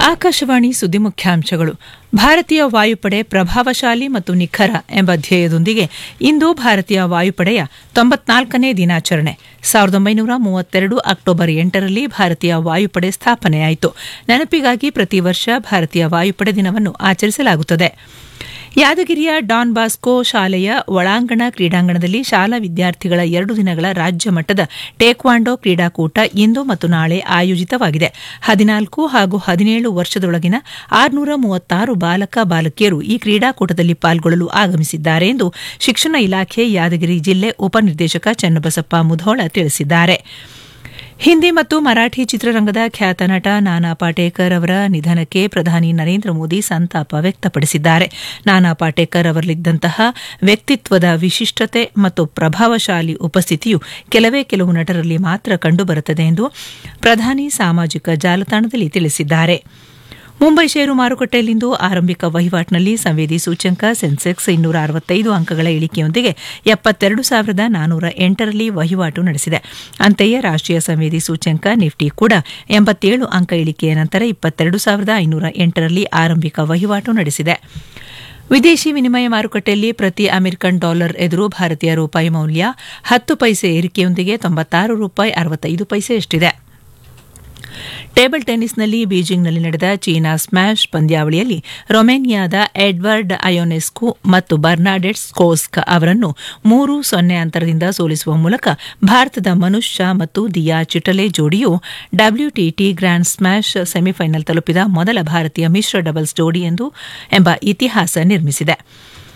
ಆಕಾಶವಾಣಿ ಸುದ್ದಿ ಮುಖ್ಯಾಂಶಗಳು ಭಾರತೀಯ ವಾಯುಪಡೆ ಪ್ರಭಾವಶಾಲಿ ಮತ್ತು ನಿಖರ ಎಂಬ ಧ್ಯೇಯದೊಂದಿಗೆ ಇಂದು ಭಾರತೀಯ ವಾಯುಪಡೆಯ ತೊಂಬತ್ನಾಲ್ಕನೇ ದಿನಾಚರಣೆ ಸಾವಿರದ ಒಂಬೈನೂರ ಮೂವತ್ತೆರಡು ಅಕ್ಟೋಬರ್ ಎಂಟರಲ್ಲಿ ಭಾರತೀಯ ವಾಯುಪಡೆ ಸ್ಥಾಪನೆಯಾಯಿತು ನೆನಪಿಗಾಗಿ ಪ್ರತಿ ವರ್ಷ ಭಾರತೀಯ ವಾಯುಪಡೆ ದಿನವನ್ನು ಆಚರಿಸಲಾಗುತ್ತದೆ ಯಾದಗಿರಿಯ ಡಾನ್ ಬಾಸ್ಕೋ ಶಾಲೆಯ ಒಳಾಂಗಣ ಕ್ರೀಡಾಂಗಣದಲ್ಲಿ ಶಾಲಾ ವಿದ್ಯಾರ್ಥಿಗಳ ಎರಡು ದಿನಗಳ ರಾಜ್ಯ ಮಟ್ಟದ ಟೇಕ್ವಾಂಡೋ ಕ್ರೀಡಾಕೂಟ ಇಂದು ಮತ್ತು ನಾಳೆ ಆಯೋಜಿತವಾಗಿದೆ ಹದಿನಾಲ್ಕು ಹಾಗೂ ಹದಿನೇಳು ವರ್ಷದೊಳಗಿನ ಆರುನೂರ ಮೂವತ್ತಾರು ಬಾಲಕ ಬಾಲಕಿಯರು ಈ ಕ್ರೀಡಾಕೂಟದಲ್ಲಿ ಪಾಲ್ಗೊಳ್ಳಲು ಆಗಮಿಸಿದ್ದಾರೆ ಎಂದು ಶಿಕ್ಷಣ ಇಲಾಖೆ ಯಾದಗಿರಿ ಜಿಲ್ಲೆ ಉಪನಿರ್ದೇಶಕ ಚನ್ನಬಸಪ್ಪ ಮುಧೋಳ ತಿಳಿಸಿದ್ದಾರೆ ಹಿಂದಿ ಮತ್ತು ಮರಾಠಿ ಚಿತ್ರರಂಗದ ಖ್ಯಾತ ನಟ ನಾನಾ ಪಾಟೇಕರ್ ಅವರ ನಿಧನಕ್ಕೆ ಪ್ರಧಾನಿ ನರೇಂದ್ರ ಮೋದಿ ಸಂತಾಪ ವ್ಯಕ್ತಪಡಿಸಿದ್ದಾರೆ ನಾನಾ ಪಾಟೇಕರ್ ಅವರಲ್ಲಿದ್ದಂತಹ ವ್ಯಕ್ತಿತ್ವದ ವಿಶಿಷ್ಟತೆ ಮತ್ತು ಪ್ರಭಾವಶಾಲಿ ಉಪಸ್ಥಿತಿಯು ಕೆಲವೇ ಕೆಲವು ನಟರಲ್ಲಿ ಮಾತ್ರ ಕಂಡುಬರುತ್ತದೆ ಎಂದು ಪ್ರಧಾನಿ ಸಾಮಾಜಿಕ ಜಾಲತಾಣದಲ್ಲಿ ತಿಳಿಸಿದ್ದಾರೆ ಮುಂಬೈ ಷೇರು ಮಾರುಕಟ್ಟೆಯಲ್ಲಿಂದು ಆರಂಭಿಕ ವಹಿವಾಟಿನಲ್ಲಿ ಸಂವೇದಿ ಸೂಚ್ಯಂಕ ಸೆನ್ಸೆಕ್ಸ್ ಇನ್ನೂರ ಅರವತ್ತೈದು ಅಂಕಗಳ ಇಳಿಕೆಯೊಂದಿಗೆ ಎಪ್ಪತ್ತೆರಡು ಸಾವಿರದ ನಾನೂರ ಎಂಟರಲ್ಲಿ ವಹಿವಾಟು ನಡೆಸಿದೆ ಅಂತೆಯೇ ರಾಷ್ಟೀಯ ಸಂವೇದಿ ಸೂಚ್ಯಂಕ ನಿಫ್ಟಿ ಕೂಡ ಎಂಬತ್ತೇಳು ಅಂಕ ಇಳಿಕೆಯ ನಂತರ ಇಪ್ಪತ್ತೆರಡು ಸಾವಿರದ ಐನೂರ ಎಂಟರಲ್ಲಿ ಆರಂಭಿಕ ವಹಿವಾಟು ನಡೆಸಿದೆ ವಿದೇಶಿ ವಿನಿಮಯ ಮಾರುಕಟ್ಟೆಯಲ್ಲಿ ಪ್ರತಿ ಅಮೆರಿಕನ್ ಡಾಲರ್ ಎದುರು ಭಾರತೀಯ ರೂಪಾಯಿ ಮೌಲ್ಯ ಹತ್ತು ಪೈಸೆ ಏರಿಕೆಯೊಂದಿಗೆ ತೊಂಬತ್ತಾರು ರೂಪಾಯಿ ಅರವತ್ತೈದು ಪೈಸೆಯಷ್ಟಿದೆ ಟೇಬಲ್ ಟೆನ್ನಿಸ್ನಲ್ಲಿ ಬೀಜಿಂಗ್ನಲ್ಲಿ ನಡೆದ ಚೀನಾ ಸ್ಮ್ಯಾಶ್ ಪಂದ್ಯಾವಳಿಯಲ್ಲಿ ರೊಮೇನಿಯಾದ ಎಡ್ವರ್ಡ್ ಅಯೋನೆಸ್ಕು ಮತ್ತು ಬರ್ನಾಡೆಟ್ ಸ್ಕೋಸ್ಕ್ ಅವರನ್ನು ಮೂರು ಸೊನ್ನೆ ಅಂತರದಿಂದ ಸೋಲಿಸುವ ಮೂಲಕ ಭಾರತದ ಮನುಷ್ ಶಾ ಮತ್ತು ದಿಯಾ ಚಿಟಲೆ ಜೋಡಿಯು ಡಬ್ಲ್ಯೂಟಿಟಿ ಗ್ರ್ಯಾಂಡ್ ಸ್ಮ್ಯಾಶ್ ಸೆಮಿಫೈನಲ್ ತಲುಪಿದ ಮೊದಲ ಭಾರತೀಯ ಮಿಶ್ರ ಡಬಲ್ಸ್ ಜೋಡಿ ಎಂದು ಎಂಬ ಇತಿಹಾಸ ನಿರ್ಮಿಸಿದೆ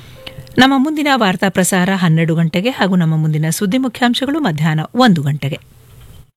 ನಮ್ಮ ಮುಂದಿನ ವಾರ್ತಾ ಪ್ರಸಾರ ಹನ್ನೆರಡು ಗಂಟೆಗೆ ಹಾಗೂ ನಮ್ಮ ಮುಂದಿನ ಸುದ್ದಿ ಮುಖ್ಯಾಂಶಗಳು ಮಧ್ಯಾಹ್ನ ಒಂದು ಗಂಟೆಗೆ